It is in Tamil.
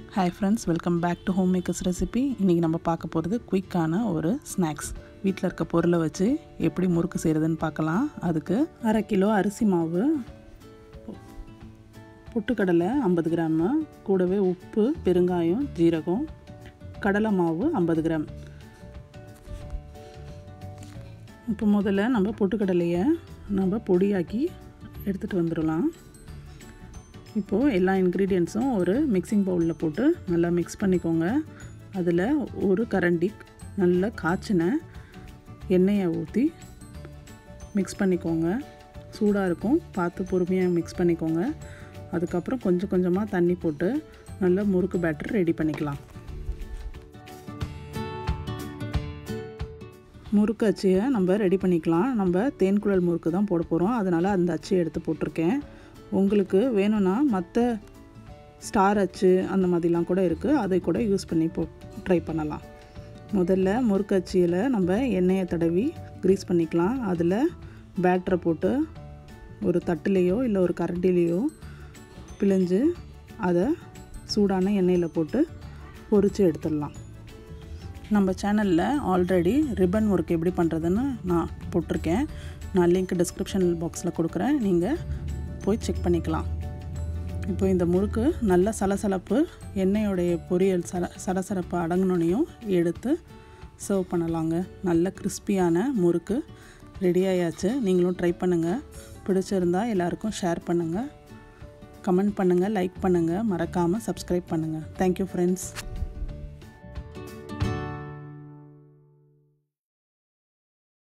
hi friends welcome back to home makers recipe இன்றைக்கி நம்ம பார்க்க போகிறது குயிக்கான ஒரு ஸ்நாக்ஸ் வீட்டில் இருக்க பொருளை வச்சு எப்படி முறுக்கு செய்கிறதுன்னு பார்க்கலாம் அதுக்கு அரை கிலோ அரிசி மாவு பொட்டுக்கடலை ஐம்பது கிராமு கூடவே உப்பு பெருங்காயம் ஜீரகம் கடலை மாவு ஐம்பது கிராம் இப்போ முதல்ல நம்ம பொட்டுக்கடலையை நம்ம பொடியாக்கி எடுத்துகிட்டு வந்துடலாம் இப்போது எல்லா இன்க்ரீடியன்ஸும் ஒரு மிக்சிங் பவுலில் போட்டு நல்லா மிக்ஸ் பண்ணிக்கோங்க அதில் ஒரு கரண்டி நல்லா காய்ச்சின எண்ணெயை ஊற்றி மிக்ஸ் பண்ணிக்கோங்க சூடாக இருக்கும் பார்த்து பொறுமையாக மிக்ஸ் பண்ணிக்கோங்க அதுக்கப்புறம் கொஞ்சம் கொஞ்சமாக தண்ணி போட்டு நல்லா முறுக்கு பேட்டர் ரெடி பண்ணிக்கலாம் முறுக்கு அச்சியை நம்ம ரெடி பண்ணிக்கலாம் நம்ம தேன்குழல் முறுக்கு தான் போட போகிறோம் அதனால் அந்த அச்சியை எடுத்து போட்டிருக்கேன் உங்களுக்கு வேணும்னா மற்ற ஸ்டார் அச்சு அந்த மாதிரிலாம் கூட இருக்குது அதை கூட யூஸ் பண்ணி போ ட்ரை பண்ணலாம் முதல்ல முறுக்கு அச்சியில் நம்ம எண்ணெயை தடவி க்ரீஸ் பண்ணிக்கலாம் அதில் பேட்டரை போட்டு ஒரு தட்டுலேயோ இல்லை ஒரு கரண்டிலேயோ பிழிஞ்சு அதை சூடான எண்ணெயில் போட்டு பொரித்து எடுத்துடலாம் நம்ம சேனலில் ஆல்ரெடி ரிப்பன் ஒர்க் எப்படி பண்ணுறதுன்னு நான் போட்டிருக்கேன் நான் லிங்க் டிஸ்கிரிப்ஷன் பாக்ஸில் கொடுக்குறேன் நீங்கள் போய் செக் பண்ணிக்கலாம் இப்போ இந்த முறுக்கு நல்ல சலசலப்பு எண்ணெயோடைய பொரியல் சல சலசலப்பு அடங்கினோனையும் எடுத்து சர்வ் பண்ணலாங்க நல்ல கிறிஸ்பியான முறுக்கு ரெடி ஆயாச்சு நீங்களும் ட்ரை பண்ணுங்கள் பிடிச்சிருந்தா எல்லாருக்கும் ஷேர் பண்ணுங்கள் கமெண்ட் பண்ணுங்கள் லைக் பண்ணுங்கள் மறக்காமல் சப்ஸ்கிரைப் பண்ணுங்கள் தேங்க்யூ ஃப்ரெண்ட்ஸ்